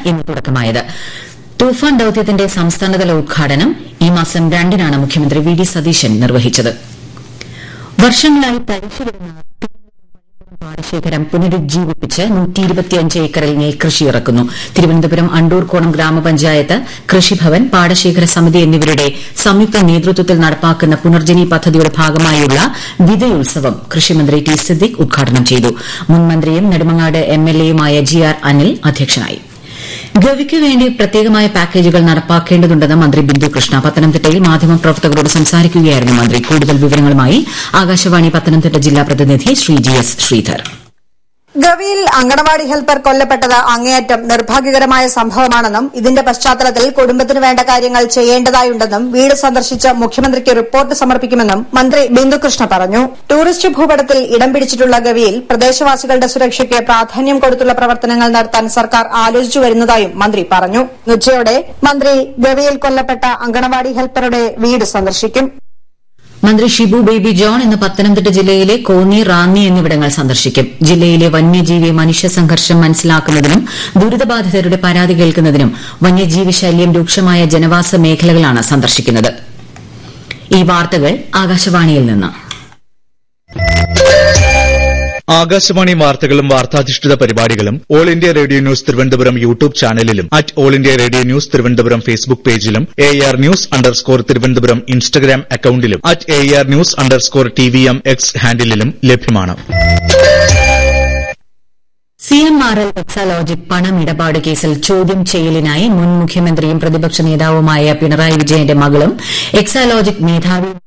ഇന്ന് തുടക്കമായത് തൂഫാൻ ദൌത്യത്തിന്റെ സംസ്ഥാനതല ഉദ്ഘാടനം ഈ മാസം രണ്ടിനാണ് മുഖ്യമന്ത്രി വി ഡി സതീശൻ നിർവഹിച്ചത് വർഷങ്ങളായി തരിശുകിടന്ന പാടശേഖരം പുനരുജ്ജീവിപ്പിച്ച് ഏക്കറിൽ നെൽകൃഷി ഇറക്കുന്നു തിരുവനന്തപുരം അണ്ടൂർക്കോണം ഗ്രാമപഞ്ചായത്ത് കൃഷിഭവൻ പാടശേഖര സമിതി എന്നിവരുടെ സംയുക്ത നേതൃത്വത്തിൽ നടപ്പാക്കുന്ന പുനർജനി പദ്ധതിയുടെ ഭാഗമായുള്ള വിതയുത്സവം കൃഷിമന്ത്രി ടി സിദ്ദിഖ് ഉദ്ഘാടനം ചെയ്തു മുൻ മന്ത്രിയും നെടുമങ്ങാട് എംഎൽഎയുമായ ജി ആർ അനിൽ അധ്യക്ഷനായി ഗവിക്ക് വേണ്ടി പ്രത്യേകമായ പാക്കേജുകൾ നടപ്പാക്കേണ്ടതുണ്ടെന്ന് മന്ത്രി ബിന്ദു കൃഷ്ണ പത്തനംതിട്ടയിൽ മാധ്യമപ്രവർത്തകരോട് സംസാരിക്കുകയായിരുന്നു മന്ത്രി കൂടുതൽ വിവരങ്ങളുമായി ആകാശവാണി പത്തനംതിട്ട ജില്ലാ പ്രതിനിധി ശ്രീ ജി എസ് ശ്രീധർ ഗവിയിൽ അങ്കണവാടി ഹെൽപ്പർ കൊല്ലപ്പെട്ടത് അങ്ങേയറ്റം നിർഭാഗ്യകരമായ സംഭവമാണെന്നും ഇതിന്റെ പശ്ചാത്തലത്തിൽ കുടുംബത്തിന് വേണ്ട കാര്യങ്ങൾ ചെയ്യേണ്ടതായുണ്ടെന്നും വീട് സന്ദർശിച്ച് മുഖ്യമന്ത്രിക്ക് റിപ്പോർട്ട് സമർപ്പിക്കുമെന്നും മന്ത്രി ബിന്ദുകൃഷ്ണ പറഞ്ഞു ടൂറിസ്റ്റ് ഭൂപടത്തിൽ ഇടം പിടിച്ചിട്ടുള്ള ഗവിയിൽ പ്രദേശവാസികളുടെ സുരക്ഷയ്ക്ക് പ്രാധാന്യം കൊടുത്തുള്ള പ്രവർത്തനങ്ങൾ നടത്താൻ സർക്കാർ ആലോചിച്ചു വരുന്നതായും മന്ത്രി പറഞ്ഞു ഉച്ചയോടെ മന്ത്രി ഗവിയിൽ കൊല്ലപ്പെട്ട അങ്കണവാടി ഹെൽപ്പറുടെ വീട് സന്ദർശിക്കും മന്ത്രി ഷിബു ബേബി ജോൺ ഇന്ന് പത്തനംതിട്ട ജില്ലയിലെ കോന്നി റാന്നി എന്നിവിടങ്ങൾ സന്ദർശിക്കും ജില്ലയിലെ വന്യജീവി മനുഷ്യ സംഘർഷം മനസ്സിലാക്കുന്നതിനും ദുരിതബാധിതരുടെ പരാതി കേൾക്കുന്നതിനും വന്യജീവി ശല്യം രൂക്ഷമായ ജനവാസ മേഖലകളാണ് സന്ദർശിക്കുന്നത് ഈ വാർത്തകൾ ആകാശവാണിയിൽ നിന്ന് ആകാശവാണി വാർത്തകളും വാർത്താധിഷ്ഠിത പരിപാടികളും all India radio news Thiruvananthapuram YouTube ചാനലിലും at all India radio news Thiruvananthapuram Facebook പേജിലും A R news underscore Thiruvananthapuram Instagram അക്കൌണ്ടിലും at A R news underscore T V M X ഹാൻഡിലും ലഭ്യമാണ് C M R L Exalogic പണമിടപാട് കേസിൽ ചോദ്യം ചെയ്യലിനായി മുൻ മുഖ്യമന്ത്രിയും പ്രതിപക്ഷ നേതാവുമായ പിണറായി വിജയന്റെ മകളും എക്സാലോജിക് മേധാവിയും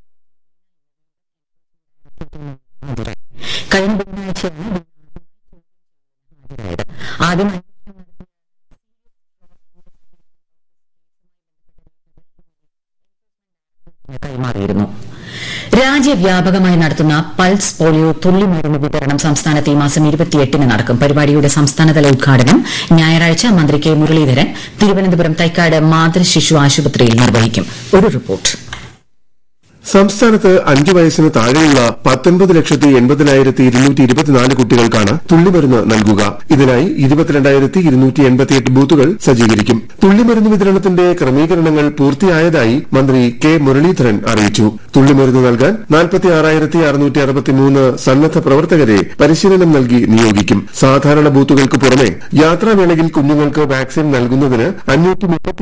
കഴിഞ്ഞ ബുധനാഴ്ചയാണ് ആദ്യം കൈമാറിയിരുന്നു രാജ്യവ്യാപകമായി നടത്തുന്ന പൾസ് പോളിയോ തുള്ളിമരുന്ന് വിതരണം സംസ്ഥാനത്ത് ഈ മാസം ഇരുപത്തിയെട്ടിന് നടക്കും പരിപാടിയുടെ സംസ്ഥാനതല ഉദ്ഘാടനം ഞായറാഴ്ച മന്ത്രി കെ മുരളീധരൻ തിരുവനന്തപുരം തൈക്കാട് മാതൃശിശു ആശുപത്രിയിൽ നിർവഹിക്കും ഒരു റിപ്പോർട്ട് സംസ്ഥാനത്ത് അഞ്ചു വയസ്സിന് താഴെയുള്ള പത്തൊൻപത് ലക്ഷത്തി എൺപതിനായിരത്തി ഇരുന്നൂറ്റി ഇരുപത്തിനാല് കുട്ടികൾക്കാണ് തുള്ളിമരുന്ന് നൽകുക ഇതിനായി ഇരുപത്തിരണ്ടായിരത്തി ഇരുന്നൂറ്റി എൺപത്തിയെട്ട് ബൂത്തുകൾ സജ്ജീകരിക്കും തുള്ളിമരുന്ന് വിതരണത്തിന്റെ ക്രമീകരണങ്ങൾ പൂർത്തിയായതായി മന്ത്രി കെ മുരളീധരൻ അറിയിച്ചു തുള്ളിമരുന്ന് നൽകാൻ നാൽപ്പത്തി ആറായിരത്തി അറുന്നൂറ്റി അറുപത്തിമൂന്ന് സന്നദ്ധ പ്രവർത്തകരെ പരിശീലനം നൽകി നിയോഗിക്കും സാധാരണ ബൂത്തുകൾക്ക് പുറമെ യാത്രാവേളയിൽ കുഞ്ഞുങ്ങൾക്ക് വാക്സിൻ നൽകുന്നതിന് അഞ്ഞൂറ്റി